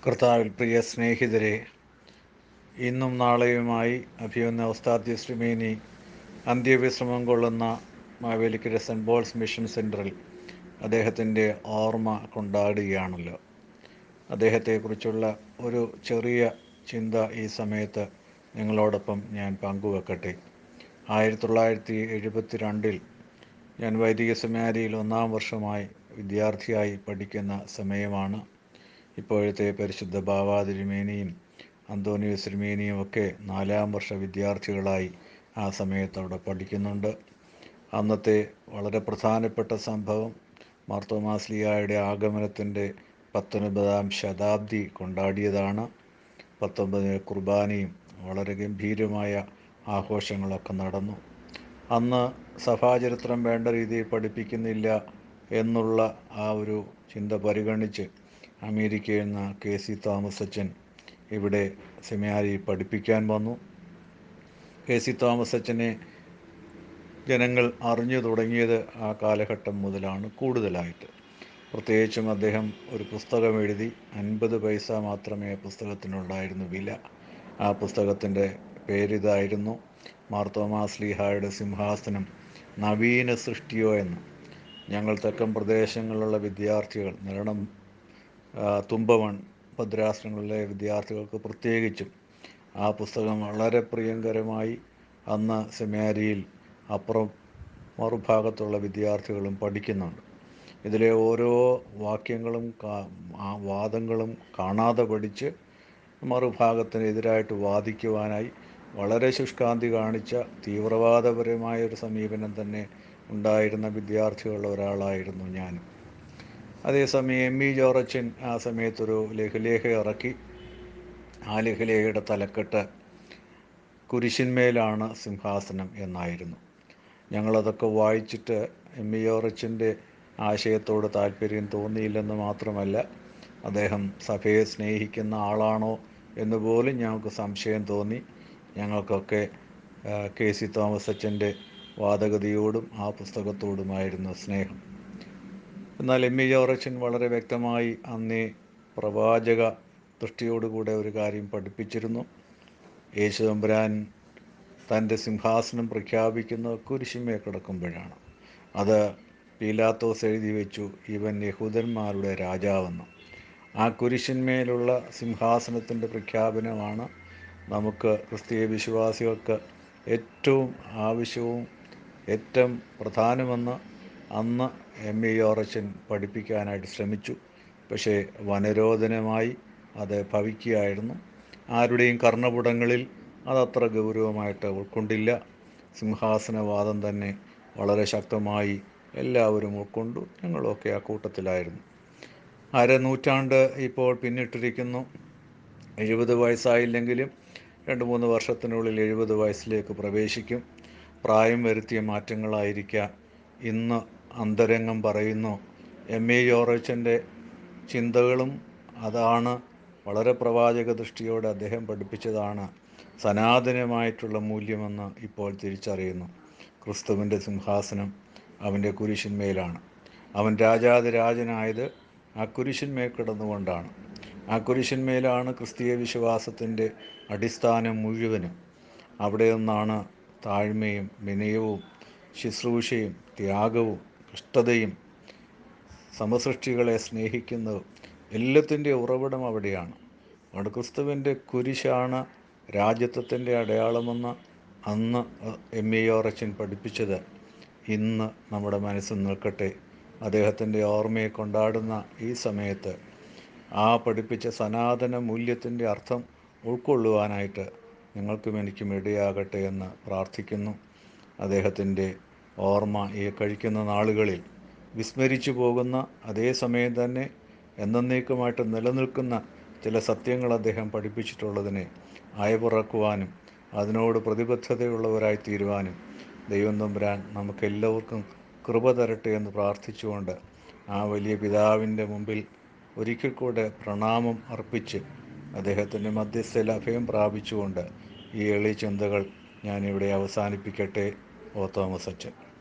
കർത്താവിൽ പ്രിയ സ്നേഹിതരെ ഇന്നും നാളെയുമായി അഭിയുന്ന ഉസ്താദ് ശ്രീമേനി അന്ത്യവിശ്രമം കൊള്ളുന്ന മാവേലിക്കര സെൻറ്റ് പോൾസ് മിഷൻ സെൻറ്ററിൽ അദ്ദേഹത്തിൻ്റെ ഓർമ്മ കൊണ്ടാടുകയാണല്ലോ അദ്ദേഹത്തെക്കുറിച്ചുള്ള ഒരു ചെറിയ ചിന്ത ഈ സമയത്ത് നിങ്ങളോടൊപ്പം ഞാൻ പങ്കുവെക്കട്ടെ ആയിരത്തി തൊള്ളായിരത്തി എഴുപത്തി രണ്ടിൽ ഞാൻ വൈദിക സെമിനാരിയിൽ ഒന്നാം വർഷമായി വിദ്യാർത്ഥിയായി പഠിക്കുന്ന സമയമാണ് ഇപ്പോഴത്തെ പരിശുദ്ധ ബാവാതിരുമേനിയും അന്തോണിയോസ് തിരുമേനിയും ഒക്കെ നാലാം വർഷ വിദ്യാർത്ഥികളായി ആ സമയത്ത് അവിടെ പഠിക്കുന്നുണ്ട് അന്നത്തെ വളരെ പ്രധാനപ്പെട്ട സംഭവം മാർത്തോമാസ്ലിയായുടെ ആഗമനത്തിൻ്റെ പത്തൊൻപതാം ശതാബ്ദി കൊണ്ടാടിയതാണ് പത്തൊമ്പതിന് കുർബാനയും വളരെ ഗംഭീരമായ ആഘോഷങ്ങളൊക്കെ നടന്നു അന്ന് സഭാചരിത്രം വേണ്ട രീതിയിൽ പഠിപ്പിക്കുന്നില്ല എന്നുള്ള ആ ഒരു ചിന്ത പരിഗണിച്ച് അമേരിക്കയിൽ നിന്ന് കെ സി തോമസ് അച്ഛൻ ഇവിടെ സെമിനാരി പഠിപ്പിക്കാൻ വന്നു കെ സി തോമസ് അച്ഛനെ ജനങ്ങൾ അറിഞ്ഞു തുടങ്ങിയത് ആ കാലഘട്ടം മുതലാണ് കൂടുതലായിട്ട് പ്രത്യേകിച്ചും അദ്ദേഹം ഒരു പുസ്തകം എഴുതി അൻപത് പൈസ മാത്രമേ ആ പുസ്തകത്തിനുണ്ടായിരുന്നു വില ആ പുസ്തകത്തിൻ്റെ പേരിതായിരുന്നു മാർത്തോമാസ്ലിഹായുടെ സിംഹാസനം നവീന സൃഷ്ടിയോ എന്ന് ഞങ്ങൾ തെക്കൻ പ്രദേശങ്ങളിലുള്ള വിദ്യാർത്ഥികൾ നിരണം തുമ്പമൺ ഭദ്രാസനങ്ങളിലെ വിദ്യാർത്ഥികൾക്ക് പ്രത്യേകിച്ചും ആ പുസ്തകം വളരെ പ്രിയങ്കരമായി അന്ന് സെമിനാരിയിൽ അപ്പുറം മറുഭാഗത്തുള്ള വിദ്യാർത്ഥികളും പഠിക്കുന്നുണ്ട് ഇതിലെ ഓരോ വാക്യങ്ങളും ആ വാദങ്ങളും കാണാതെ പഠിച്ച് മറുഭാഗത്തിനെതിരായിട്ട് വാദിക്കുവാനായി വളരെ ശുഷ്കാന്തി കാണിച്ച തീവ്രവാദപരമായ ഒരു സമീപനം തന്നെ ഉണ്ടായിരുന്ന വിദ്യാർത്ഥികളുടെ ഒരാളായിരുന്നു ഞാൻ അതേസമയം എം ഇ ജോറച്ചൻ ആ സമയത്തൊരു ലഘുലേഖ ഇറക്കി ആ ലഘുലേഖയുടെ തലക്കെട്ട് കുരിശിന്മേലാണ് സിംഹാസനം എന്നായിരുന്നു ഞങ്ങളതൊക്കെ വായിച്ചിട്ട് എം ഇ ജോറച്ചൻ്റെ ആശയത്തോട് താല്പര്യം തോന്നിയില്ലെന്ന് മാത്രമല്ല അദ്ദേഹം സഭയെ സ്നേഹിക്കുന്ന ആളാണോ എന്ന് പോലും ഞങ്ങൾക്ക് സംശയം തോന്നി ഞങ്ങൾക്കൊക്കെ കെ സി തോമസ് അച്ഛൻ്റെ വാദഗതിയോടും ആ പുസ്തകത്തോടുമായിരുന്നു സ്നേഹം എന്നാൽ എം ഇ ജോറച്ചൻ വളരെ വ്യക്തമായി അന്നേ പ്രവാചക ദൃഷ്ടിയോടുകൂടെ ഒരു കാര്യം പഠിപ്പിച്ചിരുന്നു യേശുദമ്പുരാൻ തൻ്റെ സിംഹാസനം പ്രഖ്യാപിക്കുന്ന കുരിശിമേ കിടക്കുമ്പോഴാണ് അത് പീലാത്തോസ് എഴുതി വെച്ചു ഇവൻ യഹൂദന്മാരുടെ രാജാവെന്ന് ആ കുരിശിന്മേലുള്ള സിംഹാസനത്തിൻ്റെ പ്രഖ്യാപനമാണ് നമുക്ക് ക്രിസ്തീയ വിശ്വാസികൾക്ക് ഏറ്റവും ആവശ്യവും ഏറ്റവും പ്രധാനമെന്ന് അന്ന് എം ഇ ഓറച്ചൻ പഠിപ്പിക്കാനായിട്ട് ശ്രമിച്ചു പക്ഷേ വനരോധനമായി അത് ഭവിക്കുകയായിരുന്നു ആരുടെയും കർണപുടങ്ങളിൽ അതത്ര ഗൗരവമായിട്ട് ഉൾക്കൊണ്ടില്ല സിംഹാസനവാദം തന്നെ വളരെ ശക്തമായി എല്ലാവരും ഉൾക്കൊണ്ടു ഞങ്ങളൊക്കെ ആ കൂട്ടത്തിലായിരുന്നു അരനൂറ്റാണ്ട് ഇപ്പോൾ പിന്നിട്ടിരിക്കുന്നു എഴുപത് വയസ്സായില്ലെങ്കിലും രണ്ട് മൂന്ന് വർഷത്തിനുള്ളിൽ എഴുപത് വയസ്സിലേക്ക് പ്രവേശിക്കും പ്രായം വരുത്തിയ മാറ്റങ്ങളായിരിക്കാം ഇന്ന് അന്തരംഗം പറയുന്നു എം എ ജോറച്ചൻ്റെ ചിന്തകളും അതാണ് വളരെ പ്രവാചക ദൃഷ്ടിയോടെ അദ്ദേഹം പഠിപ്പിച്ചതാണ് സനാതനമായിട്ടുള്ള മൂല്യമെന്ന് ഇപ്പോൾ തിരിച്ചറിയുന്നു ക്രിസ്തുവിൻ്റെ സിംഹാസനം അവൻ്റെ കുരിശിന്മേലാണ് അവൻ രാജാതിരാജനായത് ആ കുരിശിന്മേൽ കിടന്നുകൊണ്ടാണ് ആ കുരിശിന്മേലാണ് ക്രിസ്തീയ വിശ്വാസത്തിൻ്റെ അടിസ്ഥാനം മുഴുവനും അവിടെ നിന്നാണ് താഴ്മയും വിനയവും ശുശ്രൂഷയും ത്യാഗവും കഷ്ടതയും സമസൃഷ്ടികളെ സ്നേഹിക്കുന്നതും എല്ലാത്തിൻ്റെ ഉറവിടം അവിടെയാണ് അവിടെ ക്രിസ്തുവിൻ്റെ കുരിശാണ് രാജ്യത്വത്തിൻ്റെ അടയാളമെന്ന് അന്ന് എം എ ഓറച്ചൻ പഠിപ്പിച്ചത് ഇന്ന് നമ്മുടെ മനസ്സിൽ നിൽക്കട്ടെ അദ്ദേഹത്തിൻ്റെ ഓർമ്മയെ കൊണ്ടാടുന്ന ഈ സമയത്ത് ആ പഠിപ്പിച്ച സനാതന മൂല്യത്തിൻ്റെ അർത്ഥം ഉൾക്കൊള്ളുവാനായിട്ട് നിങ്ങൾക്കും എനിക്കും ഇടയാകട്ടെ എന്ന് പ്രാർത്ഥിക്കുന്നു അദ്ദേഹത്തിൻ്റെ ഓർമ്മ ഈ കഴിക്കുന്ന നാളുകളിൽ വിസ്മരിച്ചു പോകുന്ന അതേസമയം തന്നെ എന്നേക്കുമായിട്ട് നിലനിൽക്കുന്ന ചില സത്യങ്ങൾ അദ്ദേഹം പഠിപ്പിച്ചിട്ടുള്ളതിനെ അയവിറക്കുവാനും അതിനോട് പ്രതിബദ്ധതയുള്ളവരായി തീരുവാനും ദൈവം തമ്പുരാൻ നമുക്കെല്ലാവർക്കും കൃപ തരട്ടെ എന്ന് പ്രാർത്ഥിച്ചുകൊണ്ട് ആ വലിയ പിതാവിൻ്റെ മുമ്പിൽ ഒരിക്കൽ കൂടെ പ്രണാമം അർപ്പിച്ച് അദ്ദേഹത്തിൻ്റെ മധ്യസ്ഥയിൽ അഭയം പ്രാപിച്ചുകൊണ്ട് ഈ എളിയ ചിന്തകൾ ഞാനിവിടെ അവസാനിപ്പിക്കട്ടെ ഓ തോമസ് അച്ഛൻ